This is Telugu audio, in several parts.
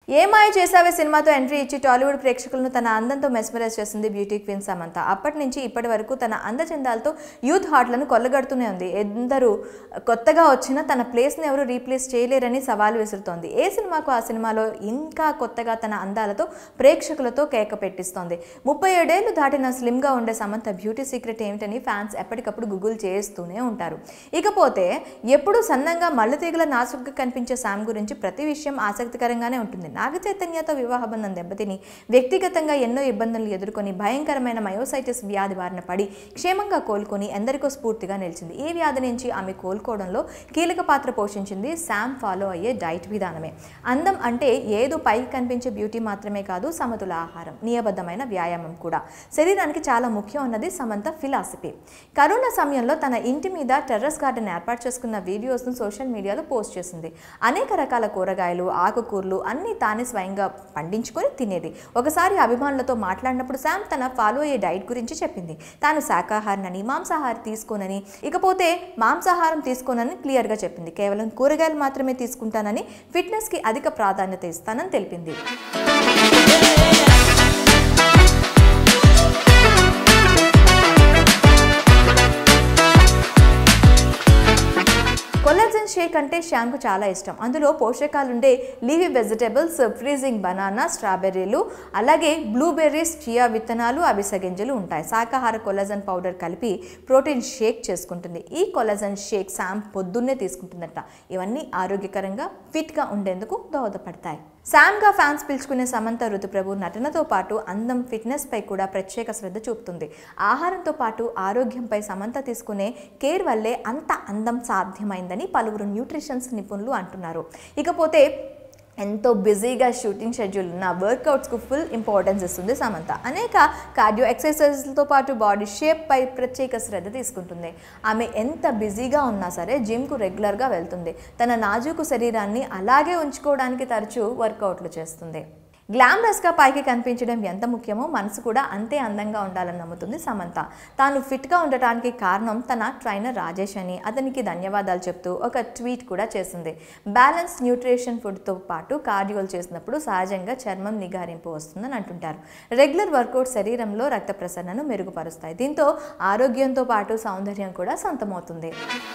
ఏమాయ చేసావే సినిమాతో ఎంట్రీ ఇచ్చి టాలీవుడ్ ప్రేక్షకులను తన అందంతో మెస్మరైజ్ చేసింది బ్యూటీ క్వీన్ సమంత అప్పటి నుంచి ఇప్పటి వరకు తన అందచందాలతో యూత్ హార్ట్లను కొల్లగడుతూనే ఉంది ఎందరూ కొత్తగా వచ్చినా తన ప్లేస్ని ఎవరు రీప్లేస్ చేయలేరని సవాల్ విసురుతోంది ఏ సినిమాకు ఆ సినిమాలో ఇంకా కొత్తగా తన అందాలతో ప్రేక్షకులతో కేక పెట్టిస్తోంది ముప్పై ఏడేళ్లు దాటిన స్లిమ్గా ఉండే సమంత బ్యూటీ సీక్రెట్ ఏమిటని ఫ్యాన్స్ ఎప్పటికప్పుడు గూగుల్ చేస్తూనే ఉంటారు ఇకపోతే ఎప్పుడూ సన్నంగా మల్లెతీగల నాసుగ్గా కనిపించే శామ్ గురించి ప్రతి విషయం ఆసక్తికరంగానే ఉంటుంది నాగ చైతన్యతో వివాహ బంధం దెబ్బతిని వ్యక్తిగతంగా ఎన్నో ఇబ్బందులు ఎదుర్కొని భయంకరమైన మయోసైటిస్ వ్యాధి బారిన పడి క్షేమంగా కోలుకొని ఎందరికో స్ఫూర్తిగా నిలిచింది ఈ వ్యాధి నుంచి ఆమె కోలుకోవడంలో కీలక పాత్ర పోషించింది శామ్ ఫాలో అయ్యే డైట్ విధానమే అందం అంటే ఏదో పైకి కనిపించే బ్యూటీ మాత్రమే కాదు సమతుల ఆహారం నియబద్ధమైన వ్యాయామం కూడా శరీరానికి చాలా ముఖ్యం అన్నది సమంత ఫిలాసఫీ కరోనా సమయంలో తన ఇంటి మీద టెర్రస్ గార్డెన్ ఏర్పాటు చేసుకున్న వీడియోస్ను సోషల్ మీడియాలో పోస్ట్ చేసింది అనేక రకాల కూరగాయలు ఆకుకూరలు అన్నీ తానే స్వయంగా పండించుకొని తినేది ఒకసారి అభిమానులతో మాట్లాడినప్పుడు శామ్ తన ఫాలో అయ్యే డైట్ గురించి చెప్పింది తాను శాకాహారనని మాంసాహారం తీసుకోనని ఇకపోతే మాంసాహారం తీసుకోనని క్లియర్గా చెప్పింది కేవలం కూరగాయలు మాత్రమే తీసుకుంటానని ఫిట్నెస్కి అధిక ప్రాధాన్యత ఇస్తానని తెలిపింది కొలాజన్ షేక్ అంటే శ్యామ్కు చాలా ఇష్టం అందులో పోషకాలుండే లీవీ వెజిటబుల్స్ ఫ్రీజింగ్ బనానా స్ట్రాబెర్రీలు అలాగే బ్లూబెర్రీస్ చియా విత్తనాలు అవిసె గింజలు ఉంటాయి శాకాహార కొలాజన్ పౌడర్ కలిపి ప్రోటీన్ షేక్ చేసుకుంటుంది ఈ కొలాజన్ షేక్ శామ్ పొద్దున్నే తీసుకుంటుందట ఇవన్నీ ఆరోగ్యకరంగా ఫిట్గా ఉండేందుకు దోహదపడతాయి శామ్గా ఫ్యాన్స్ పిలుచుకునే సమంత ఋతుప్రభు నటనతో పాటు అందం ఫిట్నెస్ పై కూడా ప్రత్యేక శ్రద్ధ చూపుతుంది ఆహారంతో పాటు ఆరోగ్యంపై సమంత తీసుకునే కేర్ వల్లే అంత అందం సాధ్యమైందని పలువురు న్యూట్రిషన్స్ నిపుణులు అంటున్నారు ఇకపోతే ఎంతో బిజీగా షూటింగ్ షెడ్యూల్ ఉన్న వర్కౌట్స్కు ఫుల్ ఇంపార్టెన్స్ ఇస్తుంది సమంత అనేక కార్డియో ఎక్సర్సైజులతో పాటు బాడీ షేప్ పై ప్రత్యేక శ్రద్ధ తీసుకుంటుంది ఆమె ఎంత బిజీగా ఉన్నా సరే జిమ్కు రెగ్యులర్గా వెళ్తుంది తన నాజూకు శరీరాన్ని అలాగే ఉంచుకోవడానికి తరచూ వర్కౌట్లు చేస్తుంది గ్లామరస్గా పైకి కనిపించడం ఎంత ముఖ్యమో మనసు కూడా అంతే అందంగా ఉండాలని నమ్ముతుంది సమంత తాను ఫిట్గా ఉండటానికి కారణం తన ట్రైనర్ రాజేష్ అని అతనికి ధన్యవాదాలు చెప్తూ ఒక ట్వీట్ కూడా చేసింది బ్యాలెన్స్ న్యూట్రిషన్ ఫుడ్తో పాటు కార్డియోలు చేసినప్పుడు సహజంగా చర్మం నిగారింపు వస్తుందని అంటుంటారు రెగ్యులర్ వర్కౌట్ శరీరంలో రక్త ప్రసరణను మెరుగుపరుస్తాయి దీంతో ఆరోగ్యంతో పాటు సౌందర్యం కూడా సొంతమవుతుంది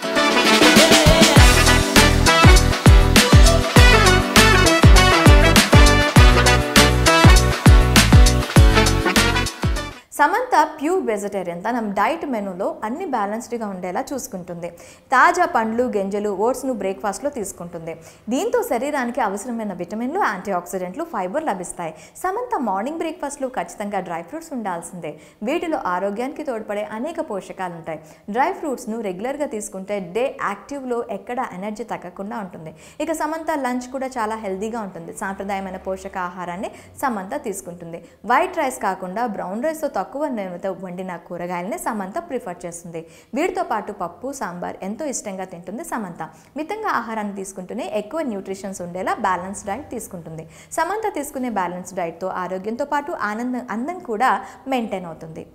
సమంత ప్యూర్ వెజిటేరియన్ తన డైట్ మెనూలో అన్ని బ్యాలెన్స్డ్గా ఉండేలా చూసుకుంటుంది తాజా పండ్లు గింజలు ఓట్స్ను బ్రేక్ఫాస్ట్లో తీసుకుంటుంది దీంతో శరీరానికి అవసరమైన విటమిన్లు యాంటీ ఆక్సిడెంట్లు ఫైబర్ లభిస్తాయి సమంత మార్నింగ్ బ్రేక్ఫాస్ట్లో ఖచ్చితంగా డ్రై ఫ్రూట్స్ ఉండాల్సిందే వీటిలో ఆరోగ్యానికి తోడ్పడే అనేక పోషకాలు ఉంటాయి డ్రై ఫ్రూట్స్ను రెగ్యులర్గా తీసుకుంటే డే యాక్టివ్లో ఎక్కడ ఎనర్జీ తగ్గకుండా ఉంటుంది ఇక సమంత లంచ్ కూడా చాలా హెల్దీగా ఉంటుంది సాంప్రదాయమైన పోషక ఆహారాన్ని సమంత తీసుకుంటుంది వైట్ రైస్ కాకుండా బ్రౌన్ రైస్తో తక్కువ నూనెతో వండిన కూరగాయలని సమంత ప్రిఫర్ చేస్తుంది వీటితో పాటు పప్పు సాంబార్ ఎంతో ఇష్టంగా తింటుంది సమంత మితంగా ఆహారాన్ని తీసుకుంటూనే ఎక్కువ న్యూట్రిషన్స్ ఉండేలా బ్యాలెన్స్ డైట్ తీసుకుంటుంది సమంత తీసుకునే బ్యాలెన్స్ డైట్తో ఆరోగ్యంతో పాటు ఆనందం అందం కూడా మెయింటైన్ అవుతుంది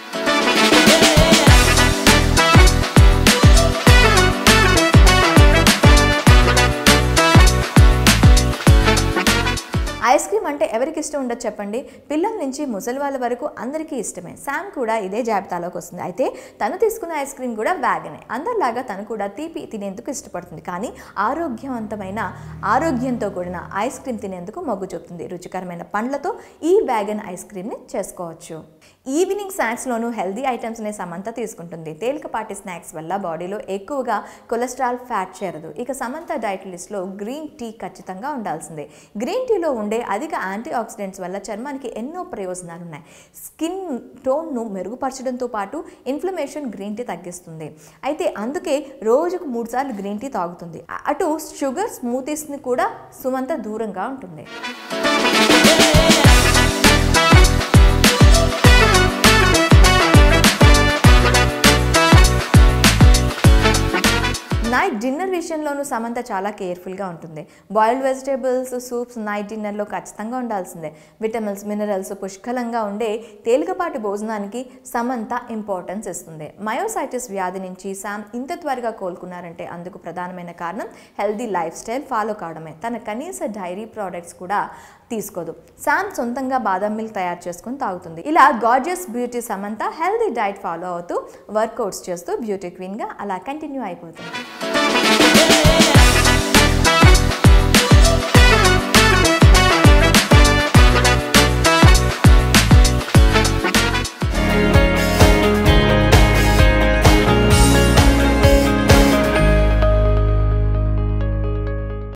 ఐస్ క్రీమ్ అంటే ఎవరికి ఇష్టం ఉండదు చెప్పండి పిల్లల నుంచి ముసలి వాళ్ళ వరకు అందరికీ ఇష్టమే శామ్ కూడా ఇదే జాబితాలోకి వస్తుంది అయితే తను తీసుకున్న ఐస్ క్రీమ్ కూడా వ్యాగనే అందరిలాగా తను కూడా తీపి తినేందుకు ఇష్టపడుతుంది కానీ ఆరోగ్యవంతమైన ఆరోగ్యంతో కూడిన ఐస్ క్రీమ్ తినేందుకు మొగ్గు చూపుతుంది రుచికరమైన పండ్లతో ఈ వ్యాగన్ ఐస్ క్రీమ్ని చేసుకోవచ్చు ఈవినింగ్ స్నాక్స్లోనూ హెల్దీ ఐటమ్స్ని సమంత తీసుకుంటుంది తేలికపాటి స్నాక్స్ వల్ల బాడీలో ఎక్కువగా కొలెస్ట్రాల్ ఫ్యాట్ చేరదు ఇక సమంత డైట్ లిస్ట్లో గ్రీన్ టీ ఖచ్చితంగా ఉండాల్సిందే గ్రీన్ టీలో ఉండే అధిక యాంటీ ఆక్సిడెంట్స్ వల్ల చర్మానికి ఎన్నో ప్రయోజనాలు ఉన్నాయి స్కిన్ టోన్ను మెరుగుపరచడంతో పాటు ఇన్ఫ్లమేషన్ గ్రీన్ టీ తగ్గిస్తుంది అయితే అందుకే రోజుకు మూడు సార్లు గ్రీన్ టీ తాగుతుంది అటు షుగర్ స్మూతీస్ని కూడా సుమంత దూరంగా ఉంటుంది నైట్ డిన్నర్ విషయంలోనూ సమంత చాలా కేర్ఫుల్గా ఉంటుంది బాయిల్డ్ వెజిటేబుల్స్ సూప్స్ నైట్ డిన్నర్లో ఖచ్చితంగా ఉండాల్సిందే విటమిన్స్ మినరల్స్ పుష్కలంగా ఉండే తేలికపాటి భోజనానికి సమంత ఇంపార్టెన్స్ ఇస్తుంది మయోసైటిస్ వ్యాధి నుంచి శామ్ ఇంత త్వరగా కోలుకున్నారంటే అందుకు ప్రధానమైన కారణం హెల్దీ లైఫ్ స్టైల్ ఫాలో కావడమే తన కనీస డైరీ ప్రోడక్ట్స్ కూడా తీసుకోదు శామ్ సొంతంగా బాదం మిల్క్ తయారు చేసుకుని తాగుతుంది ఇలా gorgeous beauty Samantha healthy diet follow అవుతూ వర్కౌట్స్ చేస్తూ బ్యూటీ క్వీన్గా అలా కంటిన్యూ అయిపోతుంది